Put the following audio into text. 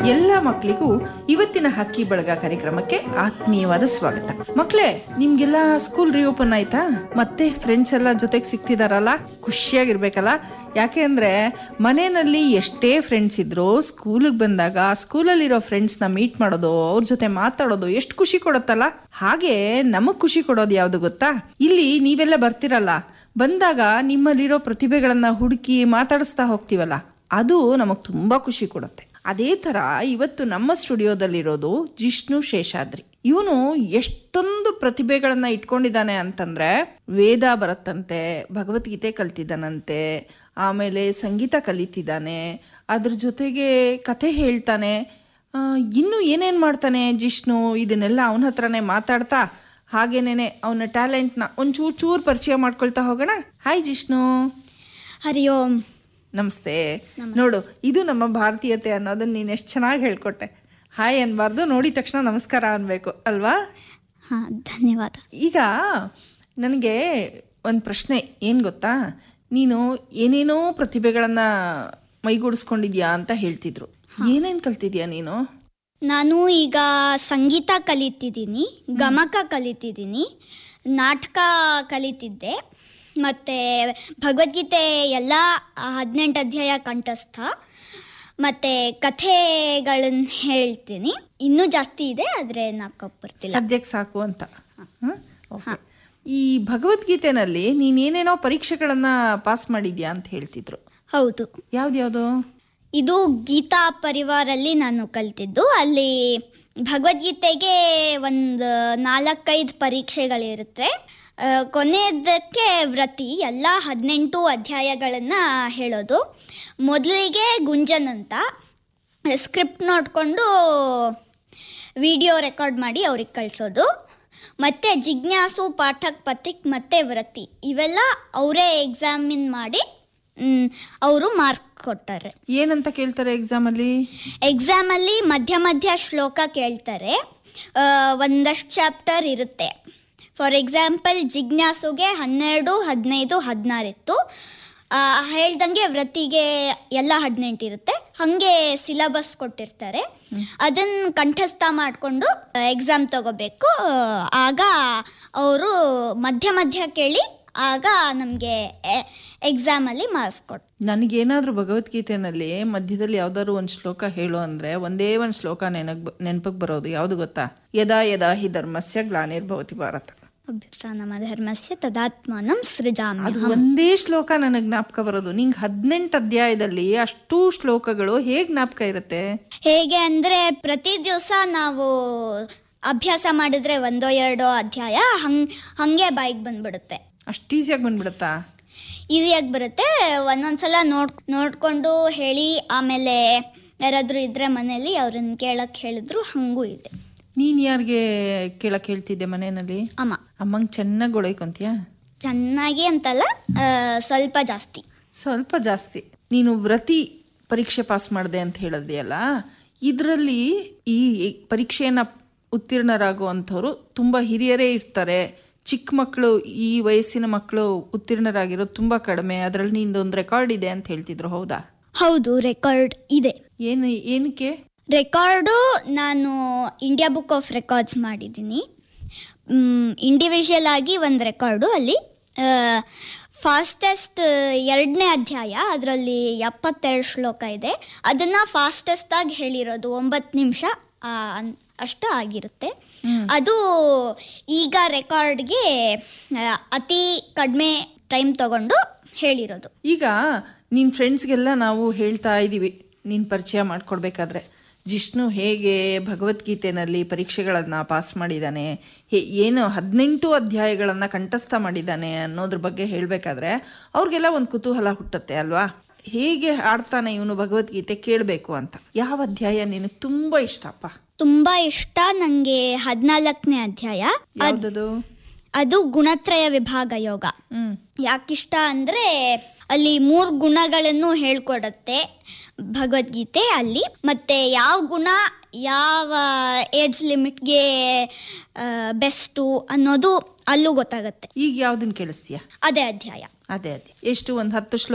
ಎಲ್ಲ ಮಕ್ಕಳಿಗೂ ಇವತ್ತಿನ ಹಕ್ಕಿ ಬಳಗ ಕಾರ್ಯಕ್ರಮಕ್ಕೆ ಆತ್ಮೀಯವಾದ ಸ್ವಾಗತ ಮಕ್ಳೇ ನಿಮ್ಗೆಲ್ಲ ಸ್ಕೂಲ್ ರಿಓಪನ್ ಆಯ್ತಾ ಮತ್ತೆ ಫ್ರೆಂಡ್ಸ್ ಎಲ್ಲ ಜೊತೆಗೆ ಸಿಕ್ತಿದಾರಲ್ಲ ಖುಷಿಯಾಗಿರ್ಬೇಕಲ್ಲ ಯಾಕೆ ಅಂದ್ರೆ ಮನೆಯಲ್ಲಿ ಎಷ್ಟೇ ಫ್ರೆಂಡ್ಸ್ ಇದ್ರು ಸ್ಕೂಲಿಗೆ ಬಂದಾಗ ಸ್ಕೂಲಲ್ಲಿರೋ ಫ್ರೆಂಡ್ಸ್ನ ಮೀಟ್ ಮಾಡೋದು ಅವ್ರ ಜೊತೆ ಮಾತಾಡೋದು ಎಷ್ಟು ಖುಷಿ ಕೊಡುತ್ತಲ್ಲ ಹಾಗೆ ನಮಗ್ ಖುಷಿ ಕೊಡೋದು ಯಾವ್ದು ಗೊತ್ತಾ ಇಲ್ಲಿ ನೀವೆಲ್ಲ ಬರ್ತಿರಲ್ಲ ಬಂದಾಗ ನಿಮ್ಮಲ್ಲಿರೋ ಪ್ರತಿಭೆಗಳನ್ನ ಹುಡುಕಿ ಮಾತಾಡಿಸ್ತಾ ಹೋಗ್ತೀವಲ್ಲ ಅದು ನಮಗ್ ತುಂಬಾ ಖುಷಿ ಕೊಡುತ್ತೆ ಅದೇ ತರ ಇವತ್ತು ನಮ್ಮ ಸ್ಟುಡಿಯೋದಲ್ಲಿರೋದು ಜಿಷ್ಣು ಶೇಷಾದ್ರಿ ಇವನು ಎಷ್ಟೊಂದು ಪ್ರತಿಭೆಗಳನ್ನ ಇಟ್ಕೊಂಡಿದ್ದಾನೆ ಅಂತಂದ್ರೆ ವೇದ ಬರತ್ತಂತೆ ಭಗವದ್ಗೀತೆ ಕಲ್ತಿದ್ದಾನಂತೆ ಆಮೇಲೆ ಸಂಗೀತ ಕಲಿತಿದ್ದಾನೆ ಅದ್ರ ಜೊತೆಗೆ ಕತೆ ಹೇಳ್ತಾನೆ ಆ, ಇನ್ನು ಏನೇನ್ ಮಾಡ್ತಾನೆ ಜಿಷ್ಣು ಇದನ್ನೆಲ್ಲ ಅವನ ಹತ್ರನೇ ಮಾತಾಡ್ತಾ ಹಾಗೇನೇನೆ ಅವನ ಟ್ಯಾಲೆಂಟ್ನ ಒಂಚೂರು ಚೂರು ಪರಿಚಯ ಮಾಡ್ಕೊಳ್ತಾ ಹೋಗೋಣ ಹಾಯ್ ಜಿಷ್ಣು ಹರಿ ಓಂ ನಮಸ್ತೆ ನೋಡು ಇದು ನಮ್ಮ ಭಾರತೀಯತೆ ಅನ್ನೋದನ್ನ ನೀನು ಎಷ್ಟು ಚೆನ್ನಾಗಿ ಹೇಳ್ಕೊಟ್ಟೆ ಹಾಯ್ ಅನ್ಬಾರ್ದು ನೋಡಿದ ತಕ್ಷಣ ನಮಸ್ಕಾರ ಅನ್ಬೇಕು ಅಲ್ವಾ ಹಾಂ ಧನ್ಯವಾದ ಈಗ ನನಗೆ ಒಂದು ಪ್ರಶ್ನೆ ಏನು ಗೊತ್ತಾ ನೀನು ಏನೇನೋ ಪ್ರತಿಭೆಗಳನ್ನ ಮೈಗೂಡಿಸ್ಕೊಂಡಿದ್ಯಾ ಅಂತ ಹೇಳ್ತಿದ್ರು ಏನೇನು ಕಲ್ತಿದ್ಯಾ ನೀನು ನಾನು ಈಗ ಸಂಗೀತ ಕಲಿತಿದ್ದೀನಿ ಗಮಕ ಕಲಿತಿದ್ದೀನಿ ನಾಟಕ ಕಲಿತಿದ್ದೆ ಮತ್ತು ಭಗವದ್ಗೀತೆ ಎಲ್ಲ ಹದಿನೆಂಟು ಅಧ್ಯಾಯ ಕಂಠಸ್ಥ ಮತ್ತು ಕಥೆಗಳನ್ನ ಹೇಳ್ತೀನಿ ಇನ್ನೂ ಜಾಸ್ತಿ ಇದೆ ಆದರೆ ನಾಲ್ಕು ಬರ್ತಿಲ್ಲ ಸದ್ಯಕ್ಕೆ ಸಾಕು ಅಂತ ಹ? Okay. ಈ ಭಗವದ್ಗೀತೆನಲ್ಲಿ ನೀನೇನೇನೋ ಪರೀಕ್ಷೆಗಳನ್ನ ಪಾಸ್ ಮಾಡಿದ್ಯಾ ಅಂತ ಹೇಳ್ತಿದ್ರು ಹೌದು ಯಾವ್ದ್ಯಾವ್ದು ಇದು ಗೀತಾ ಪರಿವಾರಲ್ಲಿ ನಾನು ಕಲ್ತಿದ್ದು ಅಲ್ಲಿ ಭಗವದ್ಗೀತೆಗೆ ಒಂದು ನಾಲ್ಕೈದು ಪರೀಕ್ಷೆಗಳಿರುತ್ತೆ ಆ, ಕೊನೆಯದಕ್ಕೆ ವ್ರತಿ ಎಲ್ಲ ಹದಿನೆಂಟು ಅಧ್ಯಾಯಗಳನ್ನು ಹೇಳೋದು ಮೊದಲಿಗೆ ಗುಂಜನ್ ಅಂತ ಸ್ಕ್ರಿಪ್ಟ್ ನೋಡಿಕೊಂಡು ವಿಡಿಯೋ ರೆಕಾರ್ಡ್ ಮಾಡಿ ಅವ್ರಿಗೆ ಕಳಿಸೋದು ಮತ್ತು ಜಿಜ್ಞಾಸು ಪಾಠಕ್ ಪಥಿಕ್ ಮತ್ತು ವ್ರತಿ ಇವೆಲ್ಲ ಅವರೇ ಎಕ್ಸಾಮಿನ್ ಮಾಡಿ ಅವರು ಮಾರ್ಕ್ ಕೊಡ್ತಾರೆ ಏನಂತ ಕೇಳ್ತಾರೆ ಎಕ್ಸಾಮಲ್ಲಿ ಎಕ್ಸಾಮಲ್ಲಿ ಮಧ್ಯ ಮಧ್ಯ ಶ್ಲೋಕ ಕೇಳ್ತಾರೆ ಆ, ಒಂದಷ್ಟು ಚಾಪ್ಟರ್ ಇರುತ್ತೆ ಫಾರ್ ಎಕ್ಸಾಂಪಲ್ ಜಿಜ್ಞಾಸುಗೆ ಹನ್ನೆರಡು ಹದಿನೈದು ಹದಿನಾರು ಇತ್ತು ಆ, ಹೇಳ್ದಂಗೆ ವ್ರತಿಗೆ ಎಲ್ಲ ಹದಿನೆಂಟು ಇರುತ್ತೆ ಹಾಗೆ ಸಿಲಬಸ್ ಕೊಟ್ಟಿರ್ತಾರೆ ಅದನ್ನು ಕಂಠಸ್ಥ ಮಾಡಿಕೊಂಡು ಎಕ್ಸಾಮ್ ತಗೋಬೇಕು ಆಗ ಅವರು ಮಧ್ಯ ಮಧ್ಯ ಕೇಳಿ ಆಗ ನಮಗೆ ಎಕ್ಸಾಮಲ್ಲಿ ಮಾರ್ಕ್ಸ್ ಕೊಡ್ತಾರೆ ನನಗೇನಾದ್ರೂ ಭಗವದ್ಗೀತೆನಲ್ಲಿ ಮಧ್ಯದಲ್ಲಿ ಯಾವ್ದಾದ್ರು ಒಂದು ಶ್ಲೋಕ ಹೇಳು ಅಂದ್ರೆ ಒಂದೇ ಒಂದು ಶ್ಲೋಕ ನೆನಗ್ ನೆನಪಕ್ಕೆ ಬರೋದು ಯಾವ್ದು ಗೊತ್ತಾ ಯದಾ ಯದಾ ಹಿ ಧರ್ಮಸ್ಯ ಗ್ಲಾನಿರ್ಭವತಿ ಭಾರತ ಅಭ್ಯುತ್ಥಾನಮ ಧರ್ಮಸ್ಯ ತದಾತ್ಮಾನಂ ಸೃಜಾಮ್ಯ ಅದು ಒಂದೇ ಶ್ಲೋಕ ನನಗೆ ಜ್ಞಾಪಕ ಬರೋದು ನಿಂಗೆ ಹದಿನೆಂಟು ಅಧ್ಯಾಯದಲ್ಲಿ ಅಷ್ಟು ಶ್ಲೋಕಗಳು ಹೇಗ್ ಜ್ಞಾಪಕ ಇರುತ್ತೆ ಹೇಗೆ ಅಂದ್ರೆ ಪ್ರತಿ ದಿವಸ ನಾವು ಅಭ್ಯಾಸ ಮಾಡಿದ್ರೆ ಒಂದೋ ಎರಡೋ ಅಧ್ಯಾಯ ಹಂಗ್ ಹಂಗೆ ಬಾಯಿಗೆ ಬಂದ್ಬಿಡುತ್ತೆ ಅಷ್ಟು ಈಸಿಯಾಗಿ ಬಂದ್ಬಿಡುತ್ತಾ ಈಸಿಯಾಗಿ ಬರುತ್ತೆ ಒಂದೊಂದ್ಸಲ ನೋಡ್ ನೋಡ್ಕೊಂಡು ಹೇಳಿ ಆಮೇಲೆ ಯಾರಾದರೂ ಇದ್ರೆ ಮನೇಲಿ ಅವ್ರನ್ನ ಕೇಳಕ್ ಹೇಳಿದ್ರು ಹಂಗೂ ಇದೆ ನೀನ್ ಯಾರಿಗೆ ಕೇಳಕ್ ಹೇಳ್ತಿದ್ದೆ ಮನೆಯಲ್ಲಿ ಅಮ್ಮ ಅಮ್ಮಂಗೆ ಚೆನ್ನಾಗಿ ಗೊಳೈಕೊಂತೀಯಾ ಚೆನ್ನಾಗಿ ಅಂತಲ್ಲ ಆ, ಸ್ವಲ್ಪ ಜಾಸ್ತಿ ಸ್ವಲ್ಪ ಜಾಸ್ತಿ ನೀನು ವ್ರತಿ ಪರೀಕ್ಷೆ ಪಾಸ್ ಮಾಡಿದೆ ಅಂತ ಹೇಳಿದೆಯಲ್ಲ ಇದರಲ್ಲಿ ಈ ಪರೀಕ್ಷೆಯನ್ನ ಉತ್ತೀರ್ಣರಾಗುವಂಥವ್ರು ತುಂಬ ಹಿರಿಯರೇ ಇರ್ತಾರೆ ಚಿಕ್ಕ ಮಕ್ಕಳು ಈ ವಯಸ್ಸಿನ ಮಕ್ಕಳು ಉತ್ತೀರ್ಣರಾಗಿರೋದು ತುಂಬ ಕಡಿಮೆ ಅದರಲ್ಲಿ ನಿಂದೊಂದು ರೆಕಾರ್ಡ್ ಇದೆ ಅಂತ ಹೇಳ್ತಿದ್ರು ಹೌದಾ ಹೌದು ರೆಕಾರ್ಡ್ ಇದೆ ಏನು ಏನಕ್ಕೆ ರೆಕಾರ್ಡು ನಾನು ಇಂಡಿಯಾ ಬುಕ್ ಆಫ್ ರೆಕಾರ್ಡ್ಸ್ ಮಾಡಿದ್ದೀನಿ ಇಂಡಿವಿಜುವಲ್ ಆಗಿ ಒಂದು ರೆಕಾರ್ಡು ಅಲ್ಲಿ ಫಾಸ್ಟೆಸ್ಟ್ ಎರಡನೇ ಅಧ್ಯಾಯ ಅದರಲ್ಲಿ ಎಪ್ಪತ್ತೆರಡು ಶ್ಲೋಕ ಇದೆ ಅದನ್ನು ಫಾಸ್ಟೆಸ್ಟಾಗಿ ಹೇಳಿರೋದು ಒಂಬತ್ತು ನಿಮಿಷ ಅಷ್ಟು ಆಗಿರುತ್ತೆ ಅದು ಈಗ ರೆಕಾರ್ಡ್ಗೆ ಅತಿ ಕಡಿಮೆ ಟೈಮ್ ತಗೊಂಡು ಹೇಳಿರೋದು ಈಗ ನಿನ್ನ ಫ್ರೆಂಡ್ಸ್ಗೆಲ್ಲ ನಾವು ಹೇಳ್ತಾ ಇದ್ದೀವಿ ನೀನು ಪರಿಚಯ ಮಾಡ್ಕೊಡ್ಬೇಕಾದ್ರೆ ಜಿಷ್ಣು ಹೇಗೆ ಭಗವದ್ಗೀತೆನಲ್ಲಿ ಪರೀಕ್ಷೆಗಳನ್ನು ಪಾಸ್ ಮಾಡಿದ್ದಾನೆ ಹೇ ಏನು ಹದಿನೆಂಟು ಅಧ್ಯಾಯಗಳನ್ನು ಕಂಠಸ್ಥ ಮಾಡಿದ್ದಾನೆ ಅನ್ನೋದ್ರ ಬಗ್ಗೆ ಹೇಳಬೇಕಾದ್ರೆ ಅವ್ರಿಗೆಲ್ಲ ಒಂದು ಕುತೂಹಲ ಹುಟ್ಟುತ್ತೆ ಅಲ್ವಾ ಹೇಗೆ ಆಡ್ತಾನೆ ಇವನು ಭಗವದ್ಗೀತೆ ಕೇಳಬೇಕು ಅಂತ ಯಾವ ಅಧ್ಯಾಯ ನಿನಗೆ ತುಂಬ ಇಷ್ಟಪ್ಪ ತುಂಬ ಇಷ್ಟ ನನಗೆ ಹದಿನಾಲ್ಕನೇ ಅಧ್ಯಾಯ ಯಾವುದದು ಅದು ಗುಣತ್ರಯ ವಿಭಾಗ ಯೋಗ ಹ್ಞೂ ಯಾಕಿಷ್ಟ ಅಂದರೆ ಅಲ್ಲಿ ಮೂರು ಗುಣಗಳನ್ನು ಹೇಳ್ಕೊಡತ್ತೆ ಭಗವದ್ಗೀತೆ ಅಲ್ಲಿ ಮತ್ತೆ ಯಾವ ಗುಣ ಯಾವ ಏಜ್ ಲಿಮಿಟ್ಗೆ ಬೆಸ್ಟು ಅನ್ನೋದು ಅಲ್ಲೂ ಗೊತ್ತಾಗತ್ತೆ ಈಗ ಯಾವ್ದನ್ನ ಕೇಳಿಸ್ತೀಯ ಅದೇ ಅಧ್ಯಾಯ ಅದೇ ಅದೇ ಎಷ್ಟು ಒಂದು ಹತ್ತು ಶ್ಲೋಕ